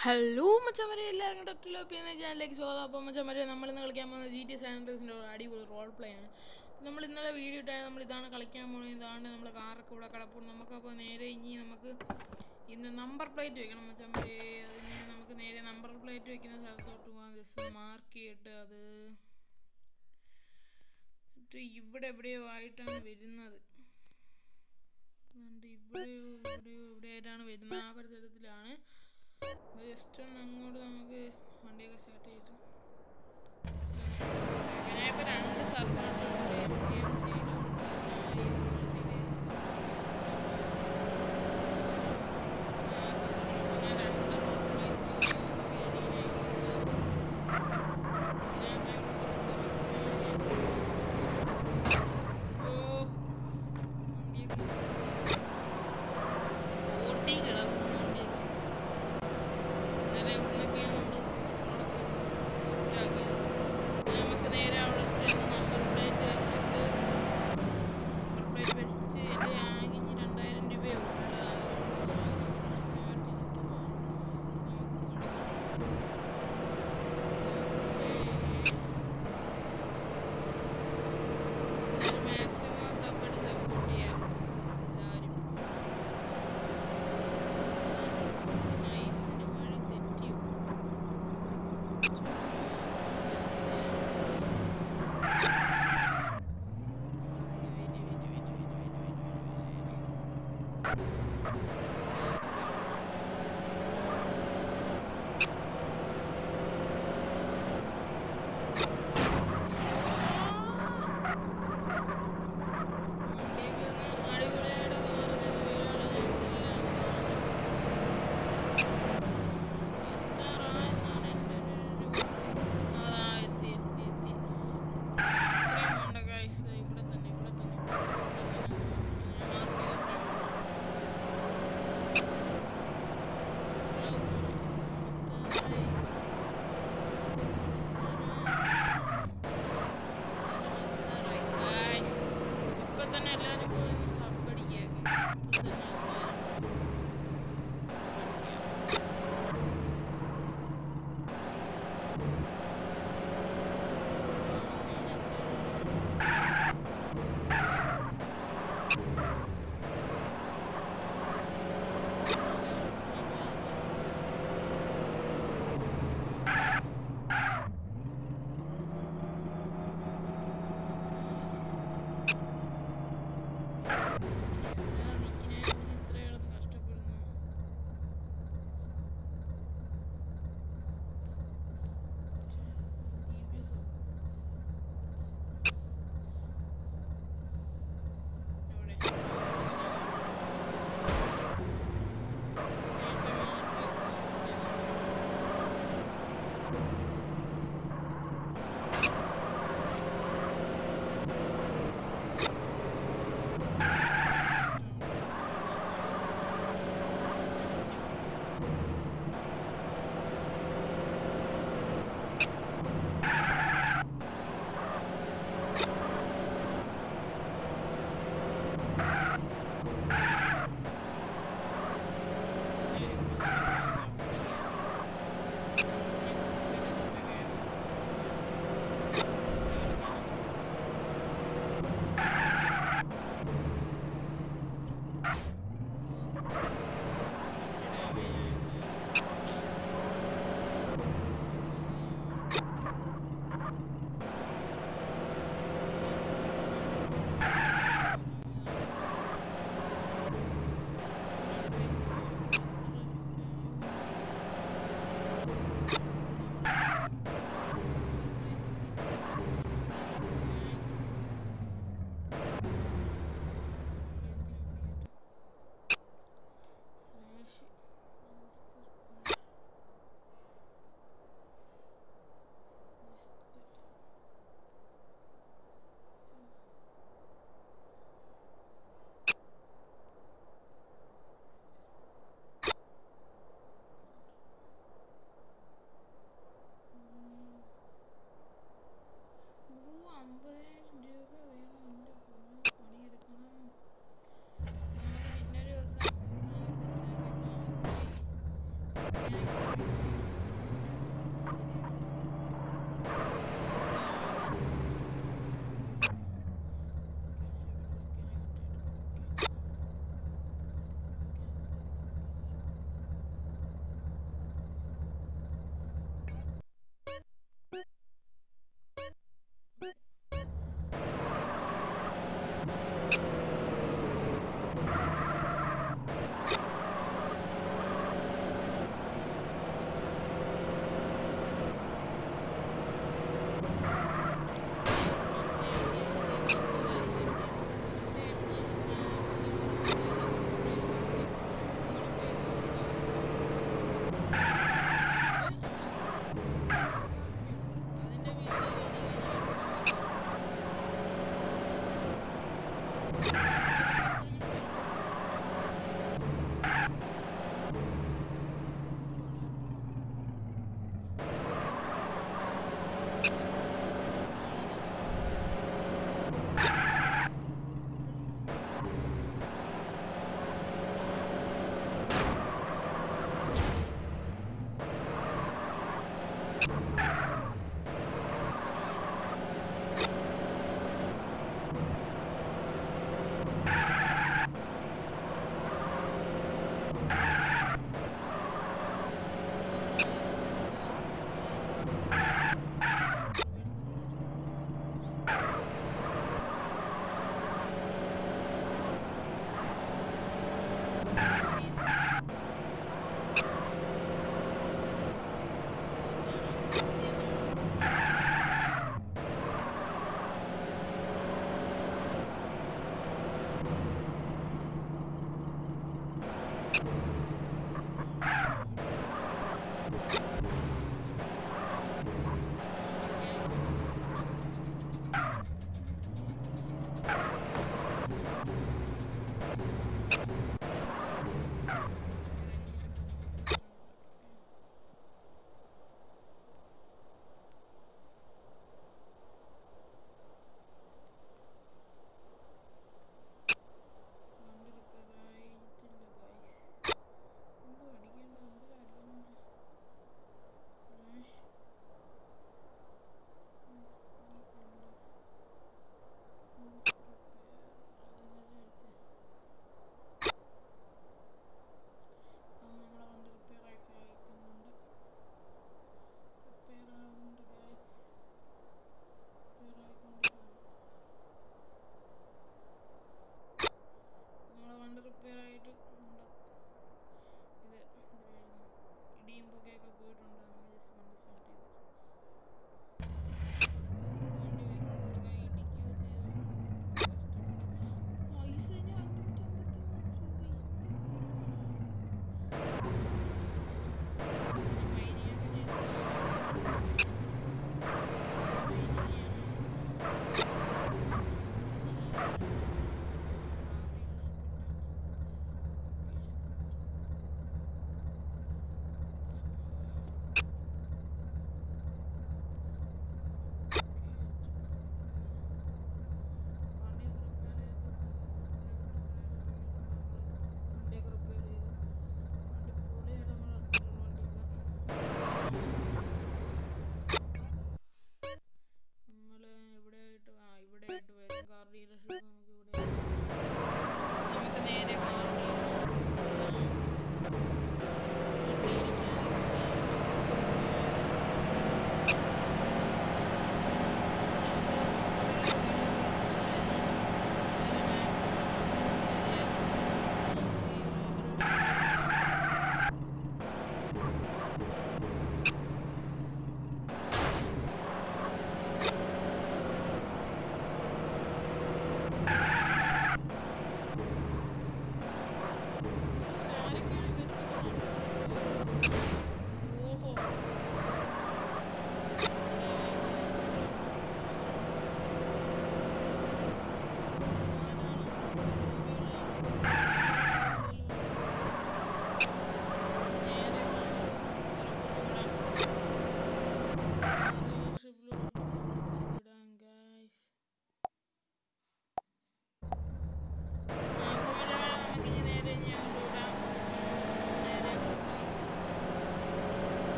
hello മച്ചമരെ എല്ലാവരും doctor എന്ന ചാനലിലേക്ക് സ്വാഗതം അപ്പോൾ മച്ചമരെ നമ്മൾ ഇന്ന് കളിക്കാൻ പോകുന്നത് ജി ടി സാനിറ്റൈസിൻ്റെ ഒരു അടിപൊളി റോൾ പ്ലേ ആണ് നമ്മൾ ഇന്നലെ വീഡിയോ ഇട്ടാൽ നമ്മൾ ഇതാണ് കളിക്കാൻ പോകുന്നത് ഇതാണ് നമ്മുടെ കാറൊക്കെ ഇവിടെ കിടപ്പുണ്ട് നമുക്കപ്പോൾ നേരെ ഇനി നമുക്ക് ഇന്ന് നമ്പർ പ്ലേറ്റ് വെക്കണം മച്ചമരെ അതിന് നമുക്ക് നേരെ നമ്പർ പ്ലേറ്റ് വെക്കുന്ന സ്ഥലത്തോട്ട് പോകാൻ ജസ്റ്റ് മാർക്ക് ചെയ്തിട്ട് അത് ഇത് ഇവിടെ എവിടെയോ ആയിട്ടാണ് വരുന്നത് അതുകൊണ്ട് ഇവിടെയോ ഇവിടെയോ ഇവിടെയായിട്ടാണ് വരുന്നത് ആ പരിസരത്തിലാണ് ജസ്റ്റ് ഒന്ന് അങ്ങോട്ട് നമുക്ക് വണ്ടിയൊക്കെ സ്റ്റാർട്ട് ചെയ്തിട്ട് ജസ്റ്റ് ഒന്ന് ഞാൻ ഇപ്പോൾ രണ്ട് സർവറിലുണ്ട് എം ജി എം സിയിലുണ്ട് പിന്നെ രണ്ട് ഓ വണ്ടിയൊക്കെ ഓട്ടി കിടക്കുന്നു വണ്ടിയൊക്കെ നേരെ ഇവിടുന്നൊക്കെയാണ് നമ്മൾ സെറ്റാക്കിയത് നമുക്ക് നേരെ അവിടെ ചെന്ന് നമ്പർ പ്ലേറ്റ് വെച്ചിട്ട് നമ്പർ പ്ലേറ്റ് വെച്ച് എൻ്റെ ആകെ ഇനി രണ്ടായിരം രൂപയേ ഉള്ളൂ അതുകൊണ്ട് ആകെ പ്രശ്നമായിട്ടിരിക്കുവാണ് നമുക്ക് കൊണ്ടുപോകാം മാക്സിമം സപ്പോർട്ട് സപ്പോർട്ട് ചെയ്യാം എല്ലാവരും നൈസിന് വഴി തെറ്റിയോ ആ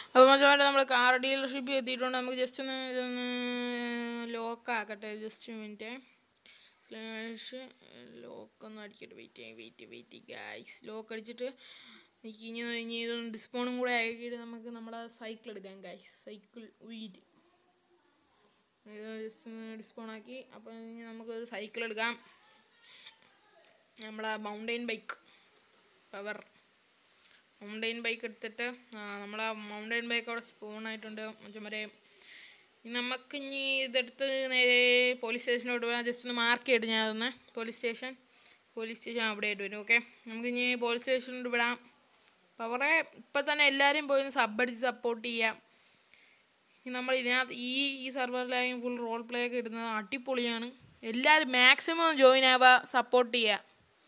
അപ്പോൾ മച്ചമാരെ നമ്മൾ കാർ ഡീലർഷിപ്പിൽ എത്തിയിട്ടുണ്ട് നമുക്ക് ജസ്റ്റ് ഒന്ന് ഇതൊന്ന് ലോക്ക് ആക്കട്ടെ ജസ്റ്റ് മിനിറ്റ് ഫ്ലാഷ് ലോക്ക് ഒന്ന് അടിക്കട്ടെ വെയിറ്റ് ചെയ്യാം വെയിറ്റ് വെയിറ്റ് ഗായ്സ് ലോക്ക് അടിച്ചിട്ട് എനിക്ക് ഇനി ഇനി ഇതൊന്ന് ഡിസ്പോണും കൂടെ ആക്കിയിട്ട് നമുക്ക് നമ്മുടെ സൈക്കിൾ എടുക്കാം ഗായ്സ് സൈക്കിൾ ഉയിര് ഇത് ജസ്റ്റ് ഒന്ന് ഡിസ്പോൺ ആക്കി അപ്പോൾ ഇനി നമുക്ക് ഒരു സൈക്കിൾ എടുക്കാം നമ്മളെ mountain bike power mountain bike എടുത്തിട്ട് ആ, നമ്മളെ മൗണ്ടെയിൻ ബൈക്ക് അവിടെ സ്പൂൺ ആയിട്ടുണ്ട് മച്ചമരെ നമുക്ക് ഇനി ഇതെടുത്ത് നേരെ പോലീസ് സ്റ്റേഷനോട്ട് പോകാം ജസ്റ്റ് ഒന്ന് മാർക്ക് ചെയ്തിട്ട് ഞാൻ അതൊന്ന് പോലീസ് സ്റ്റേഷൻ പോലീസ് സ്റ്റേഷൻ അവിടെ ആയിട്ട് വരും ഓക്കെ നമുക്ക് ഇനി പോലീസ് സ്റ്റേഷനിലോട്ട് വിടാം പവറെ ഇപ്പം തന്നെ എല്ലാവരും പോയി ഒന്ന് സബ് അടിച്ച് സപ്പോർട്ട് ചെയ്യാം ഇനി നമ്മൾ ഇതിനകത്ത് ഈ ഈ സെർവറിലായും ഫുൾ റോൾ പ്ലേ ഒക്കെ ഇടുന്നത് അടിപൊളിയാണ് എല്ലാവരും മാക്സിമം ജോയിൻ ആവുക സപ്പോർട്ട് ചെയ്യുക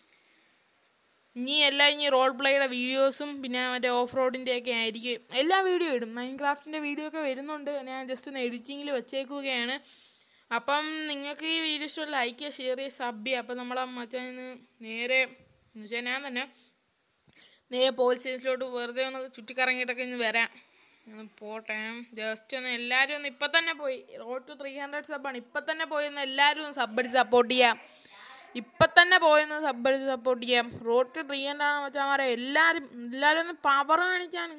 ഇനി എല്ലാം ഇനി റോൾ പ്ലേയുടെ വീഡിയോസും പിന്നെ മറ്റേ ഓഫ് റോഡിൻ്റെ ഒക്കെ ആയിരിക്കും എല്ലാ വീഡിയോ ഇടും മൈൻ ക്രാഫ്റ്റിൻ്റെ വീഡിയോ ഒക്കെ വരുന്നുണ്ട് ഞാൻ ജസ്റ്റ് ഒന്ന് എഡിറ്റിങ്ങിൽ വെച്ചേക്കുകയാണ് അപ്പം നിങ്ങൾക്ക് ഈ വീഡിയോ ഇഷ്ടം ലൈക്ക് ചെയ്യുക ഷെയർ ചെയ്യുക സബ് ചെയ്യുക അപ്പം നമ്മളെ മച്ചാന്ന് നേരെ എന്ന് വെച്ചാൽ ഞാൻ തന്നെ നേരെ പോലീസ് സ്റ്റേഷനിലോട്ട് വെറുതെ ഒന്ന് ചുറ്റിക്കറങ്ങിയിട്ടൊക്കെ ഇന്ന് വരാം ഒന്ന് പോട്ടെ ജസ്റ്റ് ഒന്ന് എല്ലാവരും ഒന്ന് ഇപ്പം തന്നെ പോയി റോഡ് ടു ത്രീ ഹൺഡ്രഡ് സബ്ബാണ് ഇപ്പം തന്നെ പോയി ഒന്ന് എല്ലാവരും ഒന്ന് സബ് അടിച്ച് സപ്പോർട്ട് ചെയ്യാം ഇപ്പം തന്നെ പോയെന്ന് സബ് അടിച്ച് സപ്പോർട്ട് ചെയ്യാം റോഡ് ടു ത്രീ ഹൺഡ്രഡ് ആണ് വെച്ചാൽ എല്ലാവരും എല്ലാവരും ഒന്ന് പവർ കാണിക്കാണ്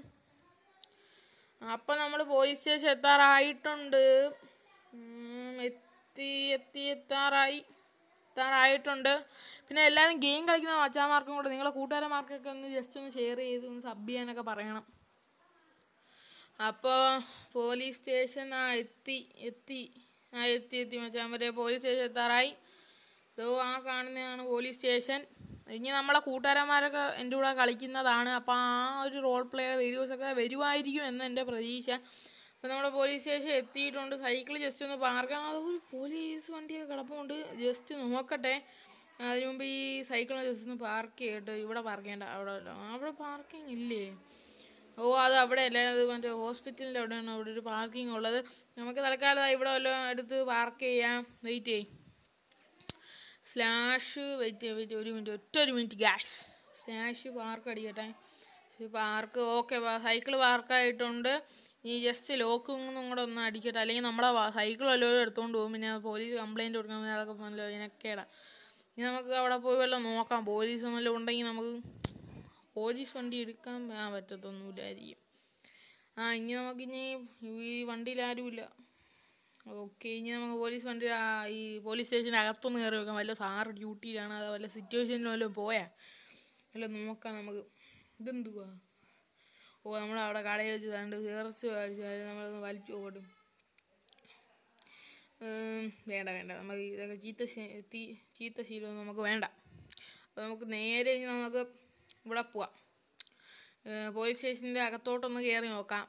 അപ്പം നമ്മൾ പോലീസ് സ്റ്റേഷൻ എത്താറായിട്ടുണ്ട് ഉം, എത്തി എത്തി എത്താറായി എത്താറായിട്ടുണ്ട് പിന്നെ എല്ലാവരും ഗെയിം കളിക്കുന്ന മച്ചാമാർക്കും കൂടെ നിങ്ങളെ കൂട്ടുകാരന്മാർക്കൊക്കെ ഒന്ന് ജസ്റ്റ് ഒന്ന് ഷെയർ ചെയ്ത് ഒന്ന് സബ് ചെയ്യാനൊക്കെ പറയണം അപ്പോൾ പോലീസ് സ്റ്റേഷൻ ആ എത്തി എത്തി ആ എത്തി എത്തി മച്ചാമരെ പോലീസ് സ്റ്റേഷൻ എത്താറായി ഇതോ ആ കാണുന്നതാണ് പോലീസ് സ്റ്റേഷൻ ഇനി നമ്മളെ കൂട്ടുകാരന്മാരൊക്കെ എൻ്റെ കൂടെ കളിക്കുന്നതാണ് അപ്പോൾ ആ ഒരു റോൾ പ്ലേയുടെ വീഡിയോസൊക്കെ വരുമായിരിക്കും എന്ന് എൻ്റെ പ്രതീക്ഷ അപ്പോൾ നമ്മുടെ പോലീസ് സ്റ്റേഷൻ എത്തിയിട്ടുണ്ട് സൈക്കിൾ ജസ്റ്റ് ഒന്ന് പാർക്കാൻ അതൊരു പോലീസ് വണ്ടിയൊക്കെ കിടപ്പുണ്ട് ജസ്റ്റ് നോക്കട്ടെ അതിന് മുമ്പ് ഈ സൈക്കിൾ ജസ്റ്റ് ഒന്ന് പാർക്ക് ചെയ്യട്ടെ ഇവിടെ പാർക്ക് ചെയ്യണ്ട അവിടെ അല്ല അവിടെ പാർക്കിംഗ് ഇല്ലേ ഓ അത് അവിടെ അല്ല അത് മറ്റേ ഹോസ്പിറ്റലിൻ്റെ അവിടെയാണ് അവിടെ ഒരു പാർക്കിംഗ് ഉള്ളത് നമുക്ക് തൽക്കാലം ഇവിടെ വല്ലതും എടുത്ത് പാർക്ക് ചെയ്യാം വെയിറ്റ് ചെയ്യും സ്ലാഷ് വെയിറ്റ് വെയിറ്റ് ഒരു മിനിറ്റ് ഒറ്റ ഒരു മിനിറ്റ് ഗ്യാസ് സ്ലാഷ് പാർക്ക് അടിക്കട്ടെ പാർക്ക് ഓക്കെ സൈക്കിൾ പാർക്കായിട്ടുണ്ട് ഈ ജസ്റ്റ് ലോക്കും കൂടെ ഒന്ന് അടിക്കട്ടെ അല്ലെങ്കിൽ നമ്മളെ സൈക്കിൾ വല്ലവരും എടുത്തുകൊണ്ട് പോകും പിന്നെ പോലീസ് കംപ്ലൈൻറ്റ് കൊടുക്കാൻ അതൊക്കെ നല്ല ഇതിനൊക്കെയാണ് ഇനി നമുക്ക് അവിടെ പോയി വല്ലതും നോക്കാം പോലീസ് വല്ലതും ഉണ്ടെങ്കിൽ നമുക്ക് പോലീസ് വണ്ടി എടുക്കാൻ ആ പറ്റത്തൊന്നുമില്ലായിരിക്കും ആ ഇനി നമുക്കിനി ഈ വണ്ടിയിൽ ആരുമില്ല ഓക്കെ ഇനി നമുക്ക് പോലീസ് വണ്ടി ആ, ഈ പോലീസ് സ്റ്റേഷൻ്റെ അകത്തൊന്ന് കയറി വെക്കാം വല്ല സാറ് ഡ്യൂട്ടിയിലാണ് അതോ വല്ല സിറ്റുവേഷനിലും വല്ലതും പോയാ വല്ല നോക്കാം നമുക്ക് ഇതെന്തുവാ ഓ നമ്മൾ അവിടെ കടയിൽ വെച്ച് കണ്ട് ചേർച്ച് കഴിച്ചാൽ നമ്മളൊന്ന് വലിച്ചു ഓടും ഉം, വേണ്ട വേണ്ട നമുക്ക് ഇതൊക്കെ ചീത്ത ശീ- തീ- ചീത്ത ശീലമൊന്നും നമുക്ക് വേണ്ട അപ്പോൾ നമുക്ക് നേരെ ഇനി നമുക്ക് ഇവിടെ പോവാം ഏ, പോലീസ് സ്റ്റേഷൻ്റെ അകത്തോട്ടൊന്ന് കയറി നോക്കാം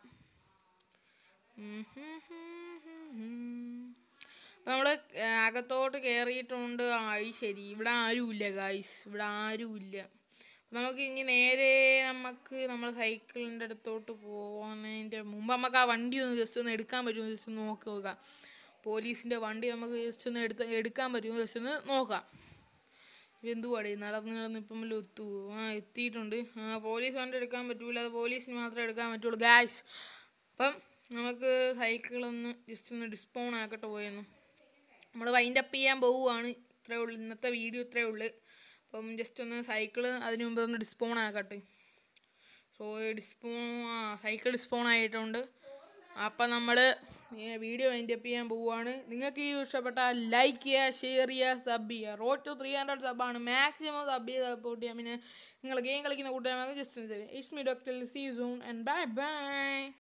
നമ്മൾ അകത്തോട്ട് കയറിയിട്ടുണ്ട് ആയി ശരി ഇവിടെ ആരുമില്ല ഗായ്സ് ഇവിടെ ആരുമില്ല നമുക്ക് ഇനി നേരെ നമുക്ക് നമ്മുടെ സൈക്കിളിൻ്റെ അടുത്തോട്ട് പോകുന്നതിൻ്റെ മുമ്പ് നമുക്ക് ആ വണ്ടി ഒന്ന് ജസ്റ്റ് ഒന്ന് എടുക്കാൻ പറ്റുമോ ജസ്റ്റ് ഒന്ന് നോക്കി നോക്കാം പോലീസിൻ്റെ വണ്ടി നമുക്ക് ജസ്റ്റ് ഒന്ന് എടുത്ത് എടുക്കാൻ പറ്റുമോ ജസ്റ്റ് ഒന്ന് നോക്കാം എന്തുവാടേ നടന്ന് നടന്ന് ഇപ്പം വല്ല എത്തു ആ എത്തിയിട്ടുണ്ട് ആ പോലീസ് വണ്ടി എടുക്കാൻ പറ്റൂല അത് പോലീസിന് മാത്രമേ എടുക്കാൻ പറ്റുള്ളൂ ഗായ്സ് അപ്പം നമുക്ക് സൈക്കിളൊന്ന് ജസ്റ്റ് ഒന്ന് ഡിസ്പോൺ ആക്കട്ടെ പോയെന്ന് നമ്മൾ വൈൻഡ് അപ്പ് ചെയ്യാൻ പോവുകയാണ് ഇത്രേ ഉള്ളൂ ഇന്നത്തെ വീഡിയോ ഇത്രേ ഉള്ളൂ അപ്പം ജസ്റ്റ് ഒന്ന് സൈക്കിള് അതിന് മുമ്പ് ഒന്ന് ഡിസ്പോൺ ആക്കട്ടെ സോ ഡിസ്പോൺ ആ സൈക്കിൾ ഡിസ്പോൺ ആയിട്ടുണ്ട് അപ്പം നമ്മൾ വീഡിയോ വൈൻഡ് അപ്പ് ചെയ്യാൻ പോവുകയാണ് നിങ്ങൾക്ക് ഈ ഇഷ്ടപ്പെട്ടാൽ ലൈക്ക് ചെയ്യുക ഷെയർ ചെയ്യുക സബ് ചെയ്യുക റോഡ് ടു ത്രീ ഹൺഡ്രഡ് സബ്ബാണ് മാക്സിമം സബ് ചെയ്ത് സപ്പോർട്ട് ചെയ്യാം പിന്നെ നിങ്ങൾ ഗെയിം കളിക്കുന്ന കൂട്ടുകാർക്ക് just it's me doctor see soon and bye by